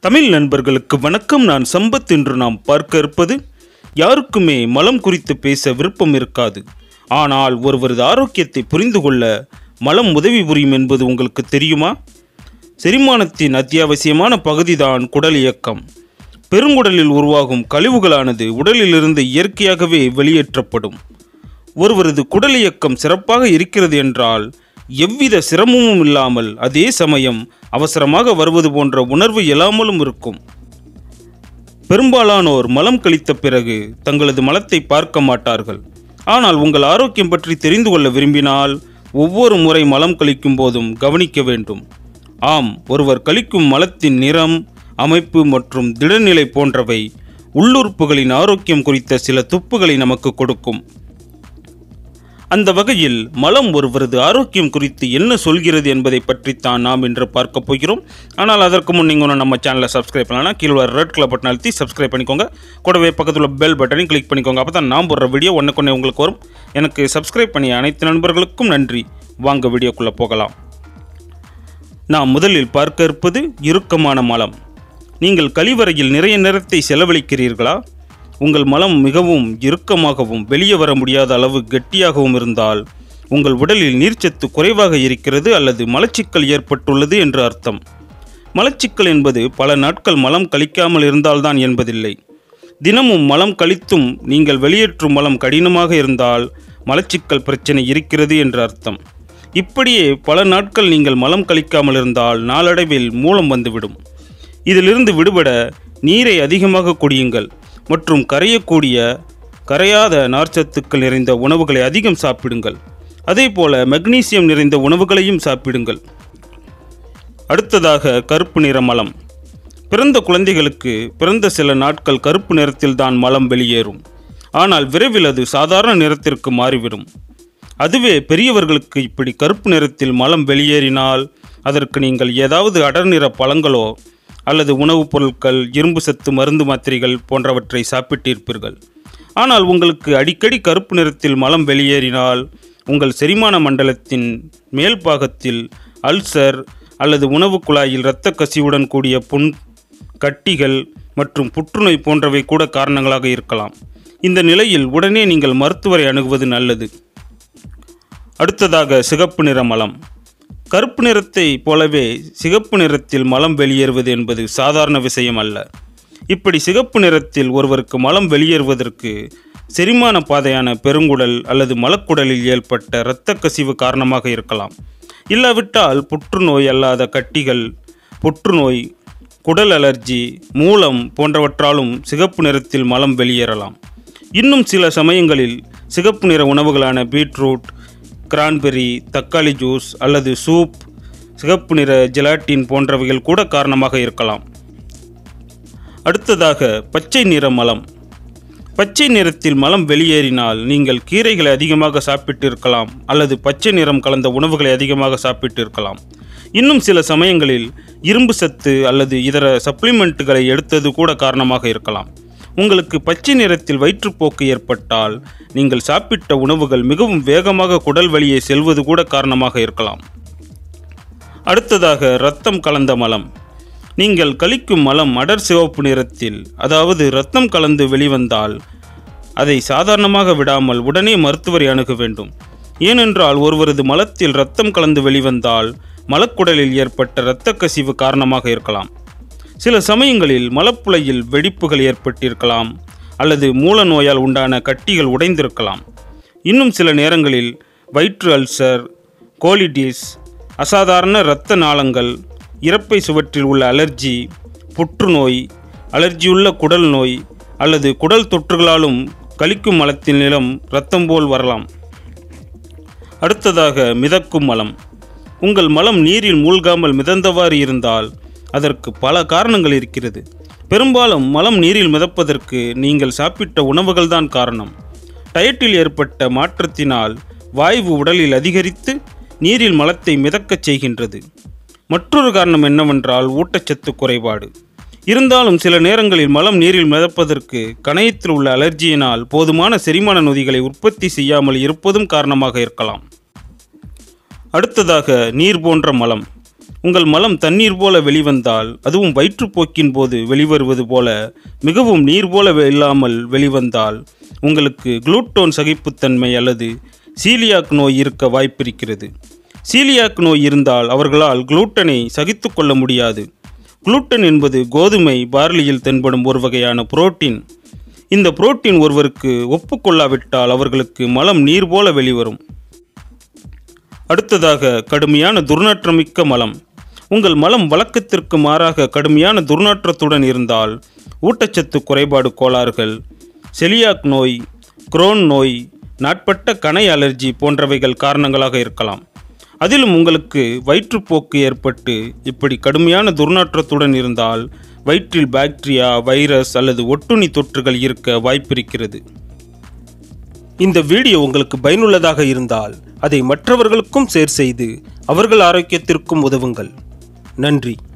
தமிழ் நண்பர்களுக்கு வணக்கம் நான் சம்பத் என்று நாம் பார்க்க இருப்பது யாருக்குமே மலம் குறித்து பேச விருப்பம் இருக்காது ஆனால் ஒருவரது ஆரோக்கியத்தை புரிந்து கொள்ள மலம் உதவி புரியும் என்பது உங்களுக்கு தெரியுமா செரிமானத்தின் அத்தியாவசியமான பகுதிதான் குடல் இயக்கம் பெருங்குடலில் உருவாகும் கழிவுகளானது உடலிலிருந்து இயற்கையாகவே வெளியேற்றப்படும் ஒருவரது குடல் இயக்கம் சிறப்பாக இருக்கிறது என்றால் எவ்வித சிரமமும் இல்லாமல் அதே சமயம் அவசரமாக வருவது போன்ற உணர்வு இல்லாமலும் இருக்கும் பெரும்பாலானோர் மலம் கழித்த பிறகு தங்களது மலத்தை பார்க்க மாட்டார்கள் ஆனால் உங்கள் ஆரோக்கியம் பற்றி தெரிந்து கொள்ள விரும்பினால் ஒவ்வொரு முறை மலம் கழிக்கும் போதும் கவனிக்க வேண்டும் ஆம் ஒருவர் கழிக்கும் மலத்தின் நிறம் அமைப்பு மற்றும் திடநிலை போன்றவை உள்ளுறுப்புகளின் ஆரோக்கியம் குறித்த சில துப்புகளை நமக்கு கொடுக்கும் அந்த வகையில் மலம் ஒருவரது ஆரோக்கியம் குறித்து என்ன சொல்கிறது என்பதை பற்றித்தான் நாம் இன்று பார்க்க போகிறோம் ஆனால் அதற்கு முன் நீங்கள் நம்ம சேனலை சப்ஸ்கிரைப் பண்ணலாம் கீழே வர ரெட் கலர் பட்டன் அழுத்தி சப்ஸ்கிரைப் பண்ணிக்கோங்க கூடவே பக்கத்தில் உள்ள பெல் பட்டனையும் கிளிக் பண்ணிக்கோங்க அப்போ தான் நான் போடுற வீடியோ ஒன்றுக்கொன்னே உங்களுக்கு வரும் எனக்கு சப்ஸ்கிரைப் பண்ணிய அனைத்து நண்பர்களுக்கும் நன்றி வாங்க வீடியோக்குள்ளே போகலாம் நாம் முதலில் பார்க்க இருப்பது இறுக்கமான மலம் நீங்கள் கழிவறையில் நிறைய நேரத்தை செலவழிக்கிறீர்களா உங்கள் மலம் மிகவும் இறுக்கமாகவும் வெளியே வர முடியாத அளவு கெட்டியாகவும் இருந்தால் உங்கள் உடலில் நீர்ச்சத்து குறைவாக இருக்கிறது அல்லது மலச்சிக்கல் ஏற்பட்டுள்ளது என்று அர்த்தம் மலச்சிக்கல் என்பது பல நாட்கள் மலம் கழிக்காமல் இருந்தால்தான் என்பதில்லை தினமும் மலம் கழித்தும் நீங்கள் வெளியேற்றும் மலம் கடினமாக இருந்தால் மலச்சிக்கல் பிரச்சனை இருக்கிறது என்று அர்த்தம் இப்படியே பல நாட்கள் நீங்கள் மலம் கழிக்காமல் இருந்தால் நாளடைவில் மூலம் வந்துவிடும் இதிலிருந்து விடுபட நீரை அதிகமாக குடியுங்கள் மற்றும் கரையக்கூடிய கரையாத நார்ச்சத்துக்கள் நிறைந்த உணவுகளை அதிகம் சாப்பிடுங்கள் அதேபோல மெக்னீசியம் நிறைந்த உணவுகளையும் சாப்பிடுங்கள் அடுத்ததாக கருப்பு நிற மலம் பிறந்த குழந்தைகளுக்கு பிறந்த சில நாட்கள் கருப்பு நிறத்தில் தான் மலம் வெளியேறும் ஆனால் விரைவில் அது சாதாரண நிறத்திற்கு மாறிவிடும் அதுவே பெரியவர்களுக்கு இப்படி கருப்பு நிறத்தில் மலம் வெளியேறினால் அதற்கு நீங்கள் ஏதாவது அடர் நிற பழங்களோ அல்லது உணவுப் பொருட்கள் இரும்பு சத்து மருந்து மாத்திரைகள் போன்றவற்றை சாப்பிட்டிருப்பீர்கள் ஆனால் உங்களுக்கு அடிக்கடி கருப்பு நிறத்தில் மலம் வெளியேறினால் உங்கள் செரிமான மண்டலத்தின் மேல் பாகத்தில் அல்சர் அல்லது உணவுக் குழாயில் இரத்த கசிவுடன் கூடிய புண் கட்டிகள் மற்றும் புற்றுநோய் போன்றவை கூட காரணங்களாக இருக்கலாம் இந்த நிலையில் உடனே நீங்கள் மருத்துவரை அணுகுவது நல்லது அடுத்ததாக சிகப்பு நிற மலம் கருப்பு நிறத்தை போலவே சிகப்பு நிறத்தில் மலம் வெளியேறுவது என்பது சாதாரண விஷயம் அல்ல இப்படி சிகப்பு நிறத்தில் ஒருவருக்கு மலம் வெளியேறுவதற்கு செரிமான பாதையான பெருங்குடல் அல்லது மலக்குடலில் ஏற்பட்ட இரத்த கசிவு காரணமாக இருக்கலாம் இல்லாவிட்டால் புற்றுநோய் அல்லாத கட்டிகள் புற்றுநோய் குடல் அலர்ஜி மூலம் போன்றவற்றாலும் சிகப்பு நிறத்தில் மலம் வெளியேறலாம் இன்னும் சில சமயங்களில் சிகப்பு நிற உணவுகளான பீட்ரூட் கிரான்பெரி தக்காளி ஜூஸ் அல்லது சூப் சிகப்பு நிற ஜெலாட்டின் போன்றவைகள் கூட காரணமாக இருக்கலாம் அடுத்ததாக பச்சை நிற மலம் பச்சை நிறத்தில் மலம் வெளியேறினால் நீங்கள் கீரைகளை அதிகமாக சாப்பிட்டு இருக்கலாம் அல்லது பச்சை நிறம் கலந்த உணவுகளை அதிகமாக சாப்பிட்டு இருக்கலாம் இன்னும் சில சமயங்களில் இரும்பு சத்து அல்லது இதர சப்ளிமெண்ட்டுகளை எடுத்தது கூட காரணமாக இருக்கலாம் உங்களுக்கு பச்சை நிறத்தில் வயிற்றுப்போக்கு ஏற்பட்டால் நீங்கள் சாப்பிட்ட உணவுகள் மிகவும் வேகமாக குடல் வழியே செல்வது கூட காரணமாக இருக்கலாம் அடுத்ததாக இரத்தம் கலந்த மலம் நீங்கள் கழிக்கும் மலம் அடர் சிவப்பு நிறத்தில் அதாவது இரத்தம் கலந்து வெளிவந்தால் அதை சாதாரணமாக விடாமல் உடனே மருத்துவரை அணுக வேண்டும் ஏனென்றால் ஒருவரது மலத்தில் இரத்தம் கலந்து வெளிவந்தால் மலக்குடலில் ஏற்பட்ட இரத்த கசிவு காரணமாக இருக்கலாம் சில சமயங்களில் மலப்புலையில் வெடிப்புகள் ஏற்பட்டிருக்கலாம் அல்லது மூல நோயால் உண்டான கட்டிகள் உடைந்திருக்கலாம் இன்னும் சில நேரங்களில் வயிற்று அல்சர் கோலிடிஸ் அசாதாரண இரத்த நாளங்கள் இறப்பை சுவற்றில் உள்ள அலர்ஜி புற்றுநோய் அலர்ஜியுள்ள குடல் நோய் அல்லது குடல் தொற்றுகளாலும் கழிக்கும் மலத்தின் நிலம் இரத்தம் போல் வரலாம் அடுத்ததாக மிதக்கும் மலம் உங்கள் மலம் நீரில் மூழ்காமல் மிதந்தவாறு இருந்தால் அதற்கு பல காரணங்கள் இருக்கிறது பெரும்பாலும் மலம் நீரில் மிதப்பதற்கு நீங்கள் சாப்பிட்ட உணவுகள்தான் காரணம் டயட்டில் ஏற்பட்ட மாற்றத்தினால் வாய்வு உடலில் அதிகரித்து நீரில் மலத்தை மிதக்கச் செய்கின்றது மற்றொரு காரணம் என்னவென்றால் ஊட்டச்சத்து குறைபாடு இருந்தாலும் சில நேரங்களில் மலம் நீரில் மிதப்பதற்கு கணையத்தில் உள்ள அலர்ஜியினால் போதுமான செரிமான நொதிகளை உற்பத்தி செய்யாமல் இருப்பதும் காரணமாக இருக்கலாம் அடுத்ததாக நீர் போன்ற மலம் உங்கள் மலம் தண்ணீர் போல வெளிவந்தால் அதுவும் வயிற்றுப்போக்கின் போது வெளிவருவது போல மிகவும் நீர் போல இல்லாமல் வெளிவந்தால் உங்களுக்கு குளூட்டோன் சகிப்புத்தன்மை அல்லது சீலியாக் நோய் இருக்க வாய்ப்பிருக்கிறது சீலியாக் நோய் இருந்தால் அவர்களால் குளூட்டனை சகித்து கொள்ள முடியாது குளூட்டன் என்பது கோதுமை பார்லியில் தென்படும் ஒரு வகையான புரோட்டீன் இந்த புரோட்டீன் ஒருவருக்கு ஒப்புக்கொள்ளாவிட்டால் அவர்களுக்கு மலம் நீர் போல வெளிவரும் அடுத்ததாக கடுமையான துர்நாற்றமிக்க மலம் உங்கள் மலம் வழக்கத்திற்கு மாறாக கடுமையான துர்நாற்றத்துடன் இருந்தால் ஊட்டச்சத்து குறைபாடு கோளாறுகள் செலியாக் நோய் குரோன் நோய் நாட்பட்ட கணை அலர்ஜி போன்றவைகள் காரணங்களாக இருக்கலாம் அதிலும் உங்களுக்கு வயிற்றுப்போக்கு ஏற்பட்டு இப்படி கடுமையான துர்நாற்றத்துடன் இருந்தால் வயிற்றில் பாக்டீரியா வைரஸ் அல்லது ஒட்டுண்ணி தொற்றுகள் இருக்க வாய்ப்பிருக்கிறது இந்த வீடியோ உங்களுக்கு பயனுள்ளதாக இருந்தால் அதை மற்றவர்களுக்கும் ஷேர் செய்து அவர்கள் ஆரோக்கியத்திற்கும் உதவுங்கள் நன்றி